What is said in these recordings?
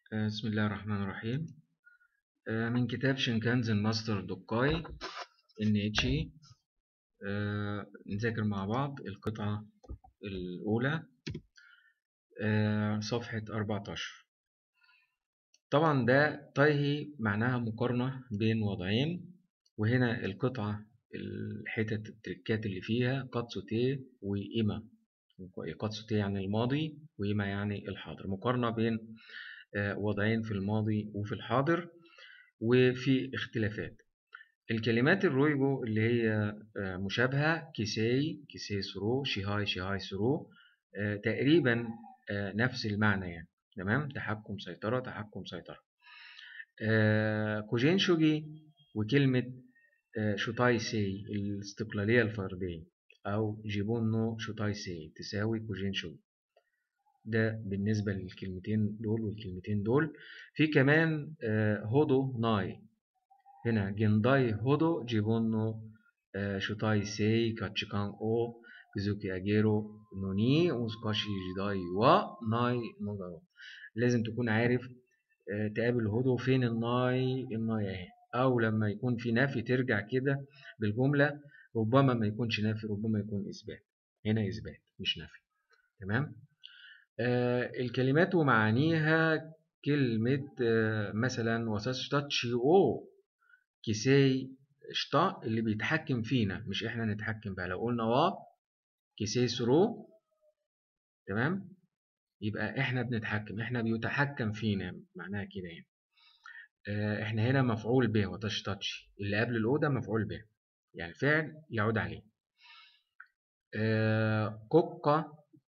آه، بسم الله الرحمن الرحيم آه، من كتاب شينكانزن ماستر دوكاي ان اتش نذاكر مع بعض القطعة الأولى آه، صفحة 14 طبعا ده تايهي معناها مقارنة بين وضعين وهنا القطعة الحتت التركات اللي فيها قاتسوتي وإيما قاتسوتي يعني الماضي وإيما يعني الحاضر مقارنة بين وضعين في الماضي وفي الحاضر وفي اختلافات الكلمات الرويجو اللي هي مشابهة كيساي كيساي سرو شيهاي شيهاي سرو تقريبا نفس المعنى يعني تمام تحكم سيطرة تحكم سيطرة كوجين شوجي وكلمة شوتاي سي الاستقلالية الفردية أو جيبونو شوتاي سي تساوي كوجين شوجي ده بالنسبة للكلمتين دول والكلمتين دول في كمان هودو ناي هنا جنداي هودو جيبونو شوتاي سي كاتشيكان او كيزوكي اجيرو نوني وسكاشي جيداي و ناي نودارو لازم تكون عارف تقابل هودو فين الناي الناي اهي او لما يكون في نفي ترجع كده بالجملة ربما ما يكونش نفي ربما يكون اثبات هنا اثبات مش نفي تمام آه الكلمات ومعانيها كلمة آه مثلا وساشتاتشي او كيسي شطا اللي بيتحكم فينا مش احنا نتحكم بقى لو قلنا وا كيسي سرو تمام يبقى احنا بنتحكم احنا بيتحكم فينا معناها كده يعني آه احنا هنا مفعول به وتشتاتشي اللي قبل الاو مفعول به يعني فعل يعود عليه كوكا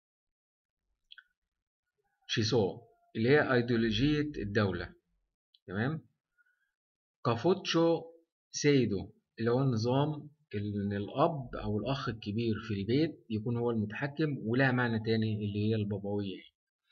شيسو اللي هي ايديولوجية الدولة تمام كافوتشو سيدو اللي هو النظام ان الاب او الاخ الكبير في البيت يكون هو المتحكم ولها معنى تاني اللي هي البابوية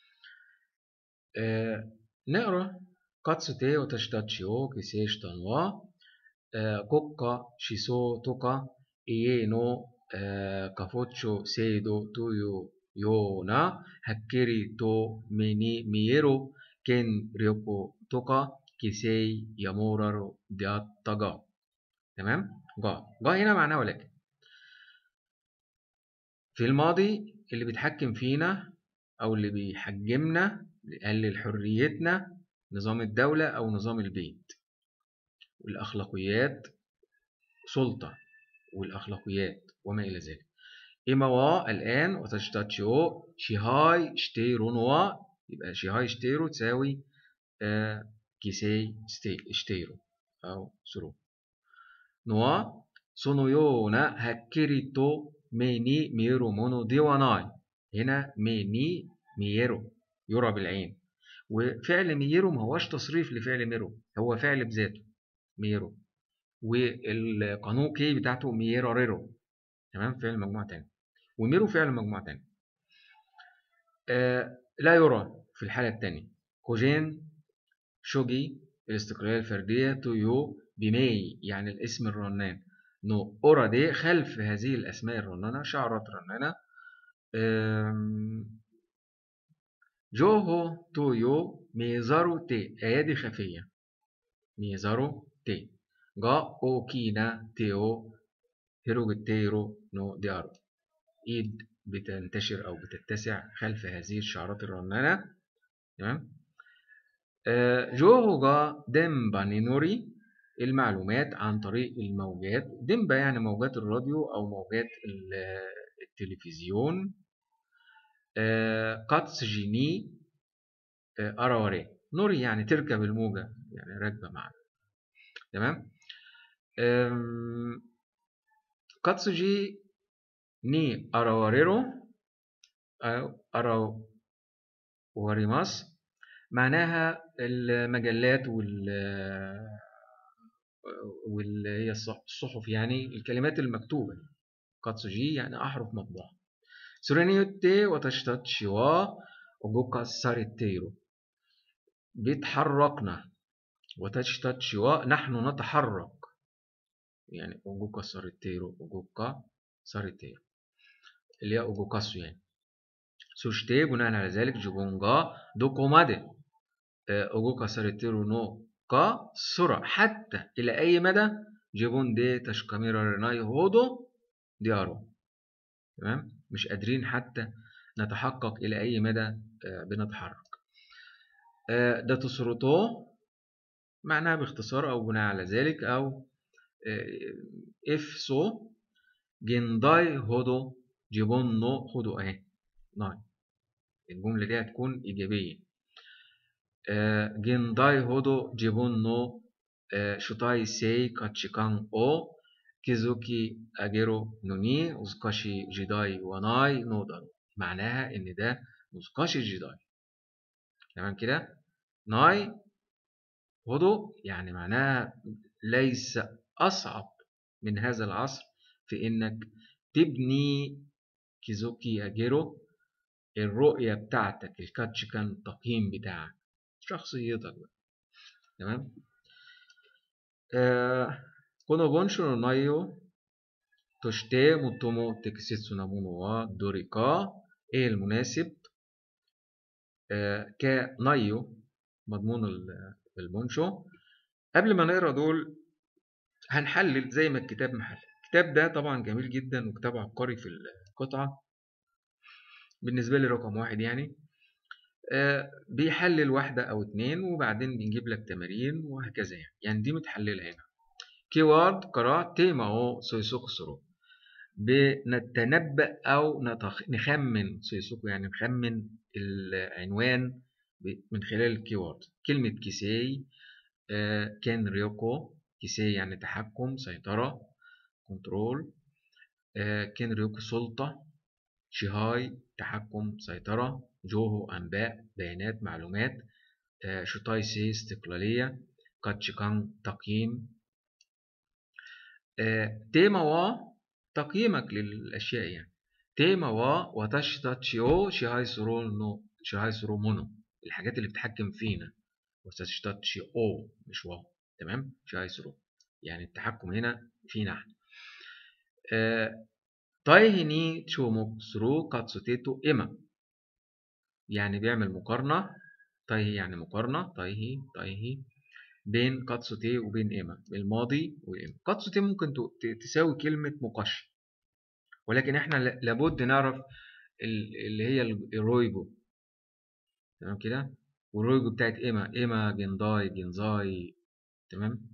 آه نقرا كاتسوتي وتشتاتشيو كيسيش تانوا آه كوكا شيسو توكا إيه نو آه كافوتشو سيدو تويو ようなはっきりと目に見える権力とか規制やモラルであったが تمام جا جا هنا معناه ولكن في الماضي اللي بيتحكم فينا او اللي بيحجمنا يقلل حريتنا نظام الدولة او نظام البيت والاخلاقيات سلطة والاخلاقيات وما الى ذلك 今は الآن وتشتاتشيو شيهاي شتيرو نوا يبقى شيهاي شتيرو تساوي آه كيسي شتيرو أو سرو نوا そのようなはっきりと目に見えるものではない هنا 目に見える يرى بالعين وفعل ميرو ما هوش تصريف لفعل ميرو هو فعل بذاته ميرو والقانون كي بتاعته ميرو ريرو تمام فعل مجموعة تاني وميرو فعل مجموعة تاني آه لا يرى في الحالة التانية كوجين شوجي الاستقلالية الفردية تويو بمي يعني الاسم الرنان نو أورا دي خلف هذه الأسماء الرنانة شعرات رنانة جوهو تويو ميزارو تي أيادي خفية ميزارو تي غا أوكينا تيو هيروغتيرو نو ديارو ايد بتنتشر او بتتسع خلف هذه الشعرات الرنانة تمام جوهوغا ديمبا نينوري المعلومات عن طريق الموجات ديمبا يعني موجات الراديو او موجات التلفزيون قاتسجيني أراوري نوري يعني تركب الموجة يعني راكبة معنا تمام قاتسجي ني أراوريرو أو أراوريماس معناها المجلات وال واللي هي الصحف يعني الكلمات المكتوبة كاتسوجي يعني أحرف مطبوعة سورينيوتي وتشتاتشيوا وجوكا ساريتيرو بيتحركنا وتشتاتشيوا نحن نتحرك يعني وجوكا ساريتيرو وجوكا ساريتيرو اللي هي اوجوكاسو يعني سوشتي بناء على ذلك جوجونجا دوكو مادي أوجوكا ساريتيرو نو كا سورا حتى إلى أي مدى جيبون دي تشكاميرا ريناي هودو ديارو تمام مش قادرين حتى نتحقق إلى أي مدى بنتحرك ده تصرطو معناها باختصار أو بناء على ذلك أو if so جنداي هودو جيبون نو هودو أهي ناي الجملة دي هتكون إيجابية جنداي هودو جيبون نو شوتاي سي كاتشيكان أو كيزوكي أجيرو نوني وزكاشي جيداي وناي نودان معناها إن ده وزكاشي جيداي تمام كده ناي هودو يعني معناها ليس أصعب من هذا العصر في إنك تبني كيزوكي أجيرو الرؤية بتاعتك الكاتشيكان التقييم بتاعك شخصيتك بقى تمام آه この文章の内容として最も適切なものはどれか ايه المناسب آه كنايو مضمون المنشو قبل ما نقرا دول هنحلل زي ما الكتاب محلل الكتاب ده طبعا جميل جدا وكتاب عبقري في القطعة بالنسبة لي رقم واحد يعني آه بيحلل واحدة أو اتنين وبعدين بنجيب لك تمارين وهكذا يعني يعني دي متحللة هنا كيورد قراءة تيما أو سويسوكو سرو بنتنبأ أو نتخ... نخمن سويسوكو يعني نخمن العنوان من خلال الكيورد كلمة كيسي آه كان ريوكو كيسي يعني تحكم سيطرة كنترول آه كان ريوكو سلطة شيهاي تحكم سيطرة جوهو أنباء بيانات معلومات آه شوتاي سي استقلالية كاتشيكان تقييم آه تيما وا تقييمك للأشياء يعني تيما وا واتاشي تاتشي او شيهاي سورو نو شيهاي سورو مونو الحاجات اللي بتتحكم فينا واتاشي تاتشي او مش وا تمام شيهاي سورو يعني التحكم هنا فينا احنا آه تايهي ني تشوموك سرو كاتسوتيتو إما يعني بيعمل مقارنة تايهي يعني مقارنة تايهي تايهي بين كاتسوتي وبين إما الماضي والإما كاتسوتي ممكن تساوي كلمة مقش ولكن احنا لابد نعرف اللي هي الرويجو تمام كده والرويجو بتاعت إما إما جنداي جنزاي تمام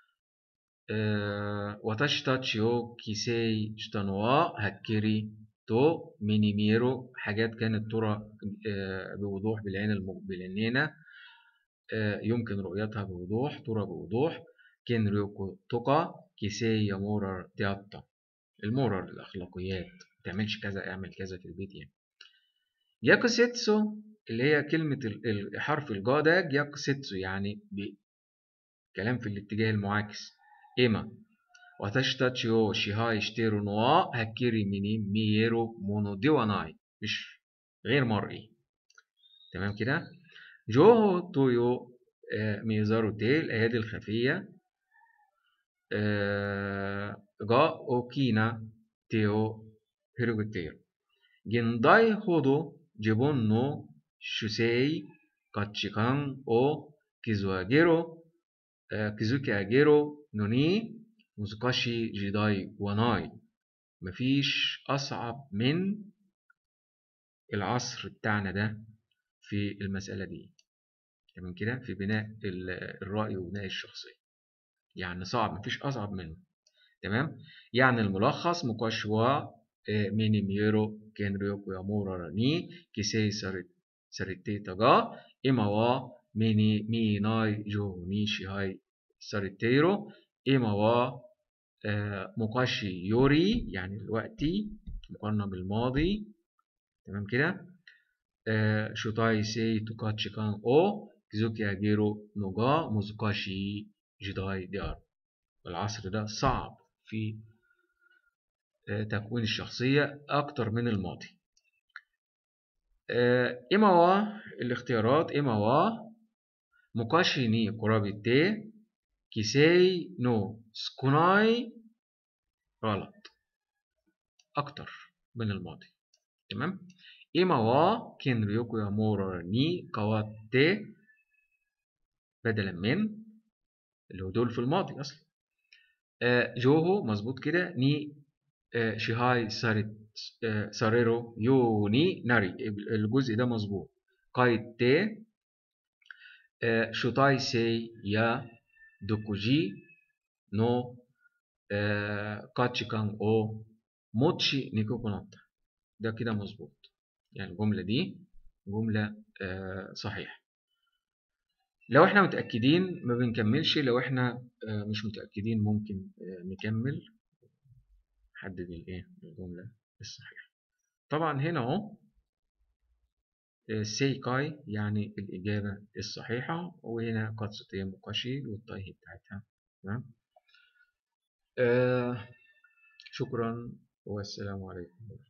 私たちを規制したのははっきりと目に見える حاجات كانت ترى بوضوح بالعين بالعينينا يمكن رؤيتها بوضوح ترى بوضوح كين ريوكو توكا كيسي يامورر تياتا المورر الأخلاقيات ما تعملش كذا اعمل كذا في البيت يعني ياكوسيتسو اللي هي كلمة حرف الجا ده ياكوسيتسو يعني كلام في الاتجاه المعاكس إما 私たちを支配しているのははっきり目に見えるものではない。مش غير مرئي. تمام كده؟ جوهو تويو ميزارو تي الأيادي الخفية جا أوكينا تيو هيروغوتيرو جنداي هودو جيبون نو شوسي كاتشيكان أو كيزواجيرو كيزوكي أجيرو نوني موزوكاشي جيداي وناي مفيش أصعب من العصر بتاعنا ده في المسألة دي تمام كده في بناء الرأي وبناء الشخصية يعني صعب مفيش أصعب منه تمام يعني الملخص مكاشوا ميني ميرو كين ريوكو يامورا ني كيسي ساريتيتا غا إما وا ميني مي ناي جو ني شيهاي ساريتيرو إما وا مقاشي يوري يعني الوقتي مقارنة بالماضي تمام كده شوتاي سي توكاتشي كان أو كيزوكي أجيرو نوغا موزوكاشي جيداي ديار العصر ده صعب في تكوين الشخصية أكتر من الماضي إما وا الاختيارات إما وا مقاشي ني قرابة تي كيسي نو سكوناي غلط أكتر من الماضي تمام إما وا كين ريوكو يامورا ني كواتي بدلا من اللي هو دول في الماضي أصلا آه جوهو مظبوط كده ني آه شيهاي سارت آه ساريرو يوني ناري الجزء ده مظبوط قايد تي آه شوتاي سي يا دوكوجي نو آه كاتشي كان او موتشي نيكوكو ناتا ده كده مظبوط يعني الجملة دي جملة آه صحيحة لو احنا متأكدين ما بنكملش لو احنا آه مش متأكدين ممكن آه نكمل حدد الايه الجملة الصحيحة طبعا هنا اهو سيكاي يعني الإجابة الصحيحة وهنا قاتسوتيا مقاشي والطيه بتاعتها تمام آه شكرا والسلام عليكم